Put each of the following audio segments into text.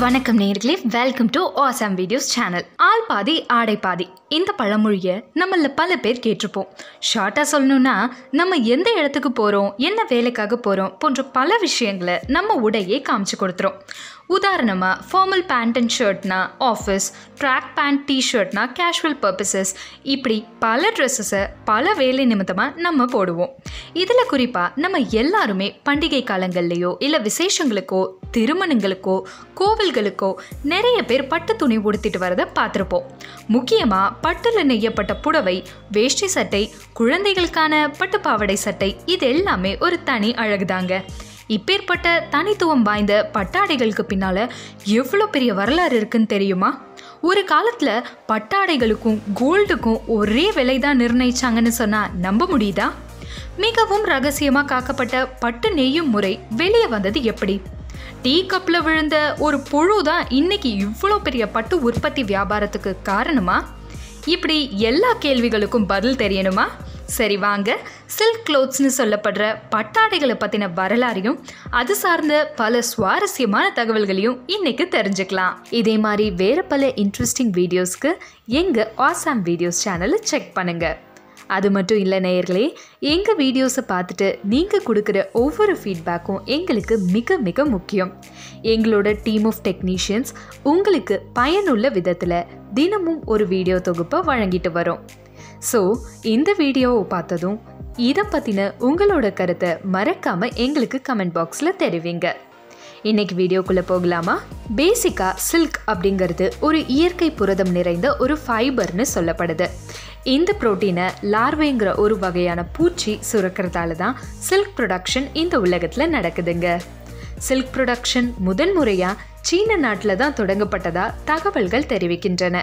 வணக்கம் நேர்களே welcome to awesome videos channel ஆள் பாதி ஆடை பாதி இந்த பழமொழியை நம்மள பல பேர் கேட்டிருப்போம் ஷார்ட்டாக சொல்லணும்னா நம்ம எந்த இடத்துக்கு போகிறோம் என்ன வேலைக்காக போகிறோம் போன்ற பல விஷயங்களை நம்ம உடையே காமிச்சு கொடுத்துரும் உதாரணமாக ஃபார்மல் பேண்ட் அண்ட் ஷர்ட்னா ஆஃபீஸ் ட்ராக் பேண்ட் டிஷர்ட்னா கேஷுவல் பர்பசஸ் இப்படி பல ட்ரெஸ்ஸஸை பல வேலை நிமித்தமாக நம்ம போடுவோம் இதில் குறிப்பாக நம்ம எல்லாருமே பண்டிகை காலங்கள்லேயோ இல்லை விசேஷங்களுக்கோ திருமணங்களுக்கோ கோவில்களுக்கோ நிறைய பேர் பட்டு துணி உடுத்திட்டு வரதை பார்த்துருப்போம் முக்கியமாக பட்டுல நெய்யப்பட்ட புடவை வேஷ்டி சட்டை குழந்தைகளுக்கான பட்டு பாவாடை சட்டை இது எல்லாமே ஒரு தனி அழகுதாங்க இப்பேற்பட்ட தனித்துவம் வாய்ந்த பட்டாடைகளுக்கு பின்னால எவ்வளோ பெரிய வரலாறு இருக்குன்னு தெரியுமா ஒரு காலத்தில் பட்டாடைகளுக்கும் கோல்டுக்கும் ஒரே விலை தான் நிர்ணயிச்சாங்கன்னு சொன்னால் நம்ப முடியுதா மிகவும் ரகசியமாக காக்கப்பட்ட பட்டு நெய்யும் முறை வெளியே வந்தது எப்படி டீ கப்பில் விழுந்த ஒரு புழு தான் இன்னைக்கு இவ்வளோ பெரிய பட்டு உற்பத்தி வியாபாரத்துக்கு காரணமா இப்படி எல்லா கேள்விகளுக்கும் பதில் தெரியணுமா சரி வாங்க சில்க் க்ளோத்ஸ்னு சொல்லப்படுற பட்டாடைகளை பற்றின வரலாறையும் அது சார்ந்த பல சுவாரஸ்யமான தகவல்களையும் இன்னைக்கு தெரிஞ்சுக்கலாம் இதே மாதிரி வேறு பல இன்ட்ரெஸ்டிங் வீடியோஸ்க்கு எங்கள் ஆசாம் வீடியோஸ் சேனலை செக் பண்ணுங்கள் அது மட்டும் இல்லை நேயர்களே எங்கள் வீடியோஸை பார்த்துட்டு நீங்கள் கொடுக்குற ஒவ்வொரு ஃபீட்பேக்கும் எங்களுக்கு மிக மிக முக்கியம் எங்களோட டீம் ஆஃப் டெக்னீஷியன்ஸ் உங்களுக்கு பயனுள்ள விதத்தில் தினமும் ஒரு வீடியோ தொகுப்பை வழங்கிட்டு வரோம் ஸோ இந்த வீடியோவை பார்த்ததும் இதை பற்றின உங்களோட கருத்தை மறக்காமல் எங்களுக்கு கமெண்ட் பாக்ஸில் தெரிவிங்க இன்னைக்கு வீடியோக்குள்ளே போகலாமா பேசிக்காக சில்க் அப்படிங்கிறது ஒரு இயற்கை புரதம் நிறைந்த ஒரு ஃபைபர்னு சொல்லப்படுது இந்த புரோட்டீனை லார்வேங்கிற ஒரு வகையான பூச்சி சுரக்கிறதால தான் சில்க் ப்ரொடக்ஷன் இந்த உலகத்தில் நடக்குதுங்க சில்க் ப்ரொடக்ஷன் முதன் முறையாக சீன நாட்டில் தான் தொடங்கப்பட்டதா தகவல்கள் தெரிவிக்கின்றன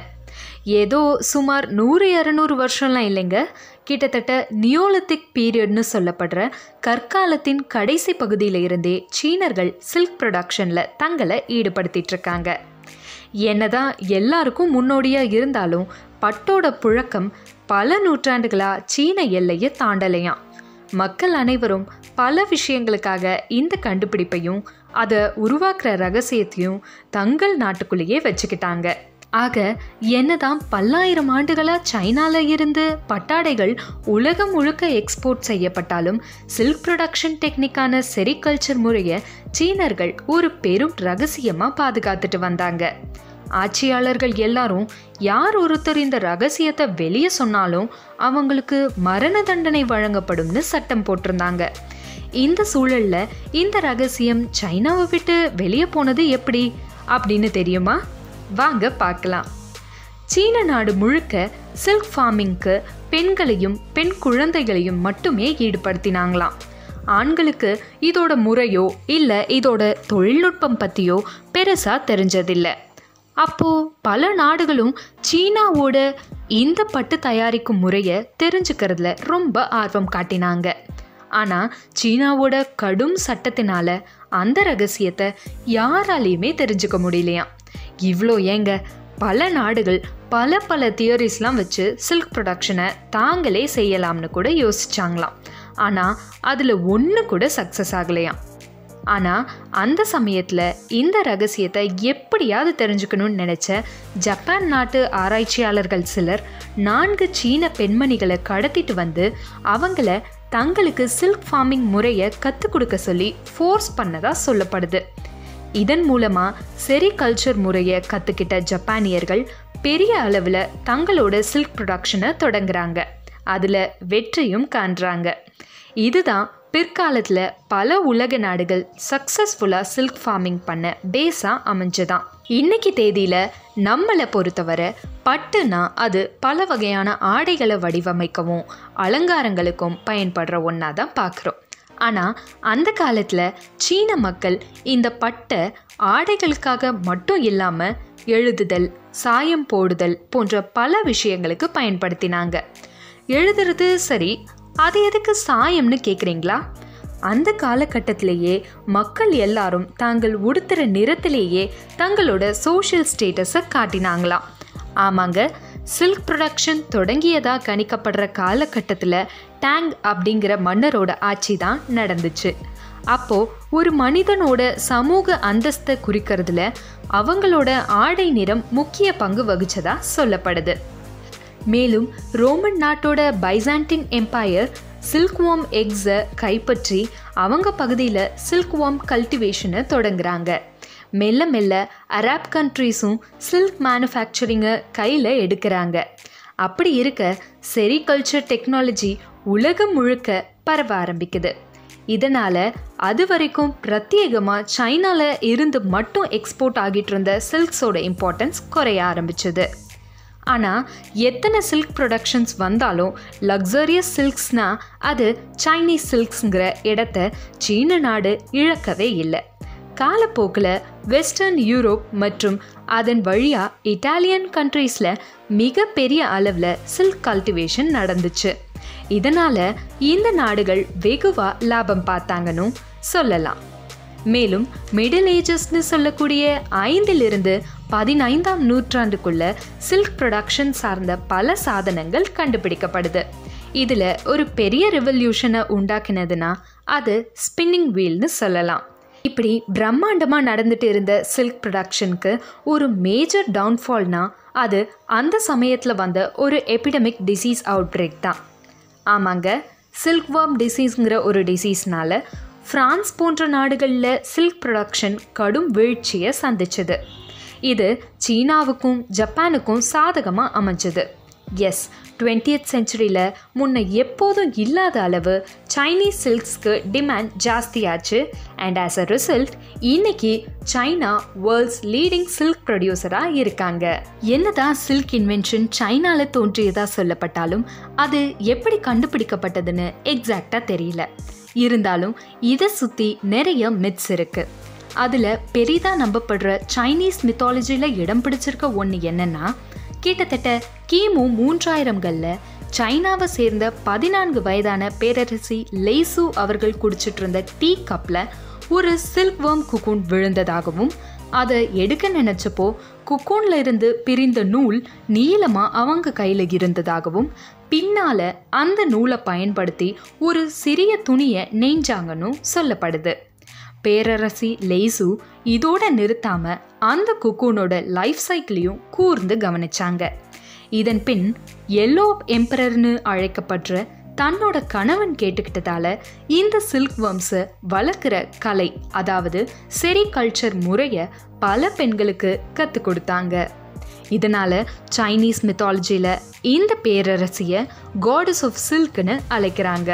ஏதோ சுமார் நூறு இரநூறு வருஷம்லாம் இல்லைங்க கிட்டத்தட்ட நியோலித்திக் பீரியட்னு சொல்லப்படுற கற்காலத்தின் கடைசி பகுதியில் இருந்தே சீனர்கள் சில்க் ப்ரொடக்ஷனில் தங்களை ஈடுபடுத்திட்டு இருக்காங்க என்னதான் எல்லாருக்கும் முன்னோடியாக இருந்தாலும் பட்டோட புழக்கம் பல நூற்றாண்டுகளாக சீன எல்லையை தாண்டலையாம் மக்கள் அனைவரும் பல விஷயங்களுக்காக இந்த கண்டுபிடிப்பையும் அதை உருவாக்குற ரகசியத்தையும் தங்கள் நாட்டுக்குள்ளேயே வச்சுக்கிட்டாங்க ஆக என்னதான் பல்லாயிரம் ஆண்டுகளாக சைனால இருந்து பட்டாடைகள் உலகம் முழுக்க எக்ஸ்போர்ட் செய்யப்பட்டாலும் சில்க் ப்ரொடக்ஷன் டெக்னிக்கான செரிகல்ச்சர் முறையை சீனர்கள் ஒரு பெரும் ரகசியமாக பாதுகாத்துட்டு வந்தாங்க ஆட்சியாளர்கள் எல்லாரும் யார் ஒருத்தர் இந்த ரகசியத்தை வெளியே சொன்னாலும் அவங்களுக்கு மரண தண்டனை வழங்கப்படும்னு சட்டம் போட்டிருந்தாங்க இந்த சூழல்ல இந்த ரகசியம் சைனாவை விட்டு வெளியே போனது எப்படி அப்படின்னு தெரியுமா வாங்க பார்க்கலாம் சீன நாடு முழுக்க சில்க் ஃபார்மிங்க்கு பெண்களையும் பெண் குழந்தைகளையும் மட்டுமே ஈடுபடுத்தினாங்களாம் ஆண்களுக்கு இதோட முறையோ இல்லை இதோட தொழில்நுட்பம் பற்றியோ பெருசாக தெரிஞ்சதில்லை அப்போது பல நாடுகளும் சீனாவோட இந்த பட்டு தயாரிக்கும் முறையை தெரிஞ்சுக்கிறதுல ரொம்ப ஆர்வம் காட்டினாங்க ஆனால் சீனாவோட கடும் சட்டத்தினால அந்த ரகசியத்தை யாராலையுமே தெரிஞ்சுக்க முடியலையாம் இவ்வளோ ஏங்க பல நாடுகள் பல பல தியரிஸ்லாம் வச்சு சில்க் ப்ரொடக்ஷனை தாங்களே செய்யலாம்னு கூட யோசிச்சாங்களாம் ஆனால் அதில் ஒன்று கூட சக்ஸஸ் ஆகலையாம் ஆனால் அந்த சமயத்தில் இந்த ரகசியத்தை எப்படியாவது தெரிஞ்சுக்கணும்னு நினச்ச ஜப்பான் நாட்டு ஆராய்ச்சியாளர்கள் சிலர் நான்கு சீன பெண்மணிகளை கடத்திட்டு வந்து அவங்கள தங்களுக்கு சில்க் ஃபார்மிங் முறையை கற்றுக் கொடுக்க சொல்லி ஃபோர்ஸ் பண்ணதா சொல்லப்படுது இதன் மூலமாக செரி கல்ச்சர் முறையை கற்றுக்கிட்ட ஜப்பானியர்கள் பெரிய அளவில் தங்களோட சில்க் ப்ரொடக்ஷனை தொடங்குறாங்க அதில் வெற்றியும் காண்றாங்க இதுதான் பிற்காலத்தில் பல உலக நாடுகள் சக்ஸஸ்ஃபுல்லாக சில்க் ஃபார்மிங் பண்ண பேஸாக அமைஞ்சதான் இன்னைக்கு தேதியில் நம்மளை பொறுத்தவரை பட்டுனா அது பல வகையான ஆடைகளை வடிவமைக்கவும் அலங்காரங்களுக்கும் பயன்படுற ஒன்றா தான் பார்க்குறோம் ஆனால் அந்த காலத்தில் சீன மக்கள் இந்த பட்டை ஆடைகளுக்காக மட்டும் இல்லாமல் எழுதுதல் சாயம் போடுதல் போன்ற பல விஷயங்களுக்கு பயன்படுத்தினாங்க எழுதுறது சரி அது எதுக்கு சாயம்னு கேட்குறீங்களா அந்த காலகட்டத்திலேயே மக்கள் எல்லாரும் தாங்கள் உடுத்துகிற நிறத்திலேயே தங்களோட சோஷியல் ஸ்டேட்டஸை காட்டினாங்களாம் ஆமாங்க சில்க் ப்ரொடக்ஷன் தொடங்கியதா கணிக்கப்படுற காலகட்டத்தில் டேங் அப்படிங்கிற மன்னரோட ஆட்சி தான் நடந்துச்சு அப்போ ஒரு மனிதனோட சமூக அந்தஸ்தை குறிக்கிறதுல அவங்களோட ஆடை நிறம் முக்கிய பங்கு வகிச்சதா சொல்லப்படுது மேலும் ரோமன் நாட்டோட பைசாண்டின் எம்பையர் சில்க்வாம் எக்ஸை கைப்பற்றி அவங்க பகுதியில் சில்க்வாம் கல்டிவேஷனை தொடங்குறாங்க மெல்ல மெல்ல அராப் கண்ட்ரீஸும் சில்க் மேனுஃபேக்சரிங்கை கையில் எடுக்கிறாங்க அப்படி இருக்க செரிகல்ச்சர் டெக்னாலஜி உலகம் முழுக்க பரவ ஆரம்பிக்குது இதனால் அது வரைக்கும் பிரத்யேகமாக சைனாவில் இருந்து மட்டும் எக்ஸ்போர்ட் ஆகிட்டு இருந்த சில்க்ஸோட இம்பார்ட்டன்ஸ் குறைய ஆரம்பிச்சது ஆனால் எத்தனை சில்க் ப்ரொடக்ஷன்ஸ் வந்தாலும் லக்ஸரியஸ் சில்க்ஸ்னால் அது சைனீஸ் சில்க்ஸுங்கிற இடத்த சீன நாடு இழக்கவே இல்லை காலப்போக்கில் வெஸ்டர்ன் யூரோப் மற்றும் அதன் வழியாக இட்டாலியன் கண்ட்ரீஸில் மிகப்பெரிய அளவில் சில்க் கல்டிவேஷன் நடந்துச்சு இதனால் இந்த நாடுகள் வெகுவாக லாபம் பார்த்தாங்கன்னு சொல்லலாம் மேலும் மிடில் ஏஜஸ்னு சொல்லக்கூடிய ஐந்திலிருந்து பதினைந்தாம் நூற்றாண்டுக்குள்ள சில்க் ப்ரொடக்ஷன் சார்ந்த பல சாதனங்கள் கண்டுபிடிக்கப்படுது இதில் ஒரு பெரிய ரெவல்யூஷனை உண்டாக்கினதுன்னா அது ஸ்பின்னிங் வீல்னு சொல்லலாம் இப்படி பிரம்மாண்டமாக நடந்துட்டு இருந்த சில்க் ப்ரொடக்ஷனுக்கு ஒரு மேஜர் டவுன்ஃபால்னா அது அந்த சமயத்தில் வந்த ஒரு எபிடமிக் டிசீஸ் அவுட் பிரேக் தான் ஆமாங்க சில்க் வார்ம் டிசீஸ்ங்கிற ஒரு டிசீஸ்னால ஃப்ரான்ஸ் போன்ற நாடுகளில் சில்க் ப்ரொடக்ஷன் கடும் வீழ்ச்சியை சந்திச்சது இது சீனாவுக்கும் ஜப்பானுக்கும் சாதகமாக அமைஞ்சது எஸ் டுவெண்ட்டியத் செஞ்சுரியில் முன்ன எப்போதும் இல்லாத அளவு சைனீஸ் சில்க்ஸ்க்கு டிமாண்ட் ஜாஸ்தியாச்சு அண்ட் ஆஸ் அ ரிசல்ட் இன்னைக்கு சைனா வேர்ல்ட்ஸ் லீடிங் சில்க் ப்ரொடியூசராக இருக்காங்க என்னதான் சில்க் இன்வென்ஷன் சைனாவில் தோன்றியதாக சொல்லப்பட்டாலும் அது எப்படி கண்டுபிடிக்கப்பட்டதுன்னு எக்ஸாக்டாக தெரியல இருந்தாலும் இதை சுற்றி நிறைய மித்ஸ் இருக்குது அதில் பெரிதாக நம்பப்படுற சைனீஸ் மித்தாலஜியில் இடம் பிடிச்சிருக்க ஒன்று என்னென்னா கிட்டத்தட்ட கிமு மூன்றாயிரம்களில் சைனாவை சேர்ந்த பதினான்கு வயதான பேரரசி லேசு அவர்கள் குடிச்சிட்டு இருந்த டீ கப்பில் ஒரு சில்க் வேர்ம் குக்கூன் விழுந்ததாகவும் அதை எடுக்க நினச்சப்போ குக்கூன்ல இருந்து பிரிந்த நூல் நீளமாக அவங்க கையில் இருந்ததாகவும் பின்னால் அந்த நூலை பயன்படுத்தி ஒரு சிறிய துணியை நெய்ஞ்சாங்கன்னு சொல்லப்படுது பேரரசி லேசு இதோட நிறுத்தாம அந்த குக்கூனோட லைஃப் சைக்கிளையும் கூர்ந்து கவனிச்சாங்க இதன் பின் எல்லோ எம்பரர்னு அழைக்கப்படுற தன்னோட கணவன் கேட்டுக்கிட்டதால இந்த சில்க் வம்ஸை வளர்க்குற கலை அதாவது செரிகல்ச்சர் முறையை பல பெண்களுக்கு கற்றுக் கொடுத்தாங்க இதனால சைனீஸ் மித்தாலஜியில் இந்த பேரரசியை காடஸ் ஆஃப் சில்க்னு அழைக்கிறாங்க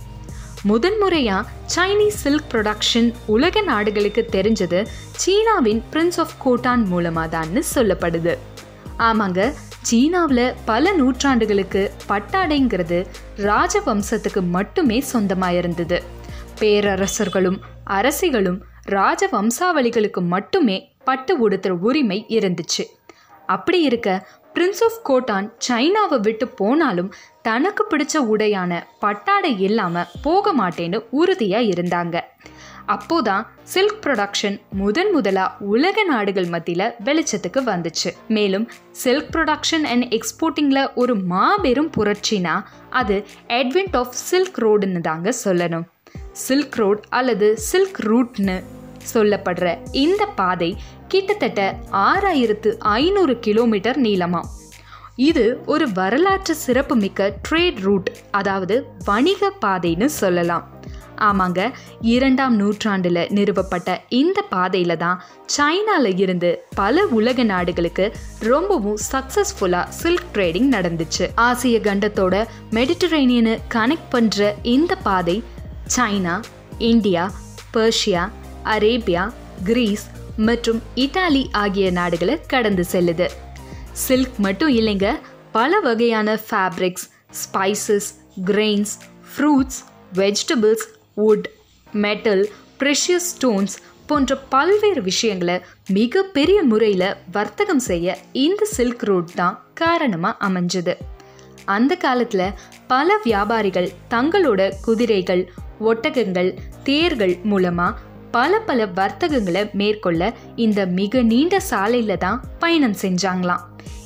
முதன்முறையா சைனீஸ் சில்க் ப்ரொடக்ஷன் உலக நாடுகளுக்கு தெரிஞ்சது சீனாவின் பிரின்ஸ் ஆஃப் கோட்டான் மூலமாக தான்னு சொல்லப்படுது ஆமாங்க சீனாவில் பல நூற்றாண்டுகளுக்கு பட்டாடைங்கிறது ராஜவம்சத்துக்கு மட்டுமே சொந்தமாக இருந்தது பேரரசர்களும் அரசிகளும் ராஜவம்சாவளிகளுக்கு மட்டுமே பட்டு உடுத்துற உரிமை இருந்துச்சு அப்படி இருக்க பிரின்ஸ் ஆஃப் கோட்டான் சைனாவை விட்டு போனாலும் தனக்கு பிடிச்ச உடையான பட்டாடை இல்லாமல் போக மாட்டேன்னு உறுதியாக இருந்தாங்க அப்போதான் சில்க் ப்ரொடக்ஷன் முதன் முதலாக உலக நாடுகள் மத்தியில் வெளிச்சத்துக்கு வந்துச்சு மேலும் சில்க் ப்ரொடக்ஷன் அண்ட் எக்ஸ்போர்ட்டிங்கில் ஒரு மாபெரும் புரட்சினா அது அட்வென்ட் ஆஃப் சில்க் ரோடுன்னு தாங்க சொல்லணும் சில்க் ரோட் அல்லது சில்க் ரூட்னு சொல்லப்படுற இந்த பாதை கிட்டத்தட்ட ஆறாயிரத்து ஐநூறு கிலோமீட்டர் நீளமா இது ஒரு வரலாற்று சிறப்புமிக்க ட்ரேட் ரூட் அதாவது வணிக பாதைன்னு சொல்லலாம் ஆமாங்க இரண்டாம் நூற்றாண்டில் நிறுவப்பட்ட இந்த பாதையில் தான் சைனாவில் இருந்து பல உலக நாடுகளுக்கு ரொம்பவும் சக்ஸஸ்ஃபுல்லாக சில்க் ட்ரேடிங் நடந்துச்சு ஆசிய கண்டத்தோட மெடிட்டரேனியனை கனெக்ட் பண்ணுற இந்த பாதை China India Persia Arabia Greece மற்றும் இத்தாலி ஆகிய நாடுகளை கடந்து செல்லுது சில்க் மட்டும் இல்லைங்க பல வகையான fabrics spices grains fruits vegetables wood metal precious stones போன்ற பல்வேறு விஷயங்களை மிகப்பெரிய முறையில் வர்த்தகம் செய்ய இந்த சில்க் ரோட் தான் காரணமாக அமைஞ்சது அந்த காலத்தில் பல வியாபாரிகள் தங்களோட குதிரைகள் ஒட்டகங்கள் தேர்கள் மூலமாக பல பல வர்த்தகங்களை மேற்கொள்ள இந்த மிக நீண்ட சாலையில் தான் பயணம் செஞ்சாங்களாம்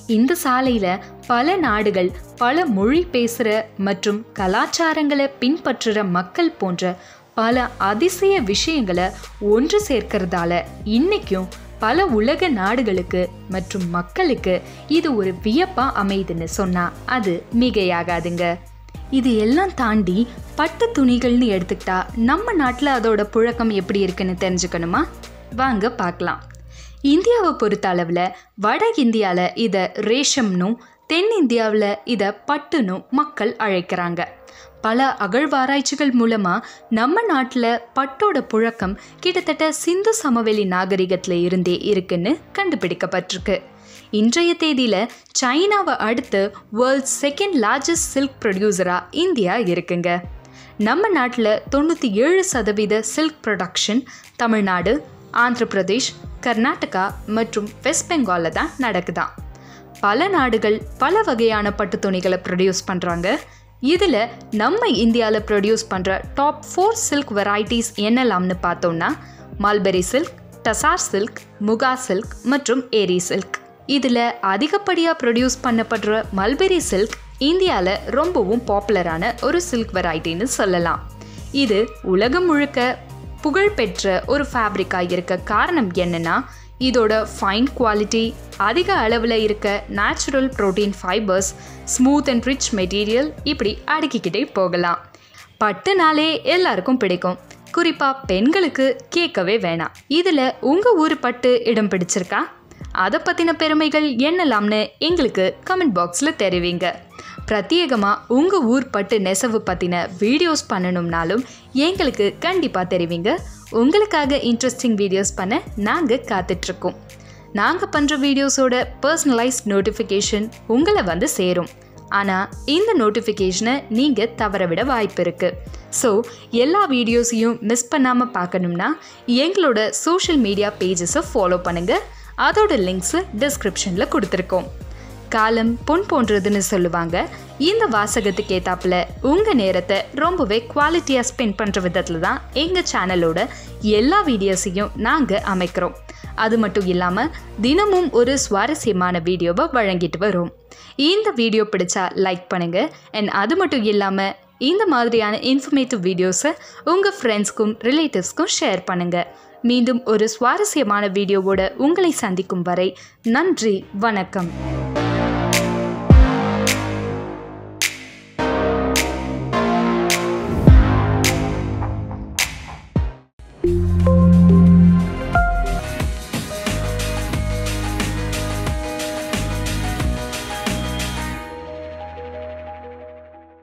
இந்த சாலையில் பல நாடுகள் பல மொழி பேசுகிற மற்றும் கலாச்சாரங்களை பின்பற்றுற மக்கள் போன்ற பல அதிசய விஷயங்களை ஒன்று சேர்க்கறதால இன்னைக்கும் பல உலக நாடுகளுக்கு மற்றும் மக்களுக்கு இது ஒரு வியப்பா அமையுதுன்னு சொன்னா அது மிகையாகாதுங்க இது எல்லாம் தாண்டி பட்டு துணிகள்னு எடுத்துக்கிட்டா நம்ம நாட்டில் அதோட புழக்கம் எப்படி இருக்குன்னு தெரிஞ்சுக்கணுமா வாங்க பார்க்கலாம் இந்தியாவை பொறுத்த அளவில் வட இந்தியாவில் இதை ரேஷம்னும் தென் இந்தியாவில் இதை பட்டுனும் மக்கள் அழைக்கிறாங்க பல அகழ்வாராய்ச்சிகள் மூலமாக நம்ம நாட்டில் பட்டோட புழக்கம் கிட்டத்தட்ட சிந்து சமவெளி நாகரிகத்தில் இருந்தே இருக்குன்னு கண்டுபிடிக்கப்பட்டிருக்கு இன்றைய தேதியில் சைனாவை அடுத்து வேர்ல்ட்ஸ் செகண்ட் லார்ஜஸ்ட் சில்க் ப்ரொடியூசராக இந்தியா இருக்குங்க நம்ம நாட்டில் தொண்ணூற்றி ஏழு சதவீத சில்க் ப்ரொடக்ஷன் தமிழ்நாடு ஆந்திர பிரதேஷ் கர்நாடகா மற்றும் வெஸ்ட் பெங்காலில் தான் நடக்குதாம் பல நாடுகள் பல வகையான பட்டு துணிகளை ப்ரொடியூஸ் பண்ணுறாங்க இதில் நம்ம இந்தியாவில் ப்ரொடியூஸ் பண்ணுற டாப் ஃபோர் சில்க் வெரைட்டிஸ் என்னெல்லாம்னு பார்த்தோம்னா mulberry silk tussar silk muga silk மற்றும் ஏரி சில்க் இதில் அதிகப்படியாக ப்ரொடியூஸ் பண்ணப்படுற மல்பெரி சில்க் இந்தியாவில் ரொம்பவும் பாப்புலரான ஒரு சில்க் வெரைட்டின்னு சொல்லலாம் இது உலகம் முழுக்க புகழ்பெற்ற ஒரு ஃபேப்ரிக்காக இருக்க காரணம் என்னென்னா இதோட ஃபைன் குவாலிட்டி அதிக அளவில் இருக்க natural protein fibres smooth and rich material இப்படி அடுக்கிக்கிட்டே போகலாம் பட்டுனாலே எல்லாருக்கும் பிடிக்கும் குறிப்பாக பெண்களுக்கு கேட்கவே வேணாம் இதில் உங்கள் ஊர் பட்டு இடம் பிடிச்சிருக்கா அதை பற்றின பெருமைகள் என்னலாம்னு எங்களுக்கு கமெண்ட் பாக்ஸில் தெரிவிங்க பிரத்யேகமாக உங்கள் ஊர் பட்டு நெசவு பற்றின வீடியோஸ் பண்ணணும்னாலும் எங்களுக்கு கண்டிப்பாக தெரிவிங்க உங்களுக்காக இன்ட்ரெஸ்டிங் வீடியோஸ் பண்ண நாங்கள் காத்துட்ருக்கோம் நாங்கள் பண்ணுற வீடியோஸோட பர்சனலைஸ்ட் நோட்டிஃபிகேஷன் உங்களை வந்து சேரும் ஆனால் இந்த நோட்டிஃபிகேஷனை நீங்கள் தவற விட வாய்ப்பு இருக்குது ஸோ எல்லா வீடியோஸையும் மிஸ் பண்ணாமல் பார்க்கணும்னா எங்களோட சோஷியல் மீடியா பேஜஸை ஃபாலோ பண்ணுங்கள் அதோட லிங்க்ஸு டிஸ்கிரிப்ஷனில் கொடுத்துருக்கோம் காலம் பொன் போன்றதுன்னு சொல்லுவாங்க இந்த வாசகத்துக்கு ஏத்தாப்புல உங்கள் நேரத்தை ரொம்பவே குவாலிட்டியாக ஸ்பெண்ட் பண்ணுற விதத்தில் தான் எங்கள் சேனலோட எல்லா வீடியோஸையும் நாங்கள் அமைக்கிறோம் அது மட்டும் இல்லாமல் தினமும் ஒரு சுவாரஸ்யமான வீடியோவை வழங்கிட்டு வரோம் இந்த வீடியோ பிடிச்சா லைக் பண்ணுங்கள் அண்ட் அது மட்டும் இல்லாமல் இந்த மாதிரியான இன்ஃபர்மேட்டிவ் வீடியோஸை உங்கள் ஃப்ரெண்ட்ஸ்க்கும் ரிலேட்டிவ்ஸ்க்கும் ஷேர் பண்ணுங்கள் மீண்டும் ஒரு சுவாரஸ்யமான வீடியோவோட உங்களை சந்திக்கும் வரை நன்றி வணக்கம்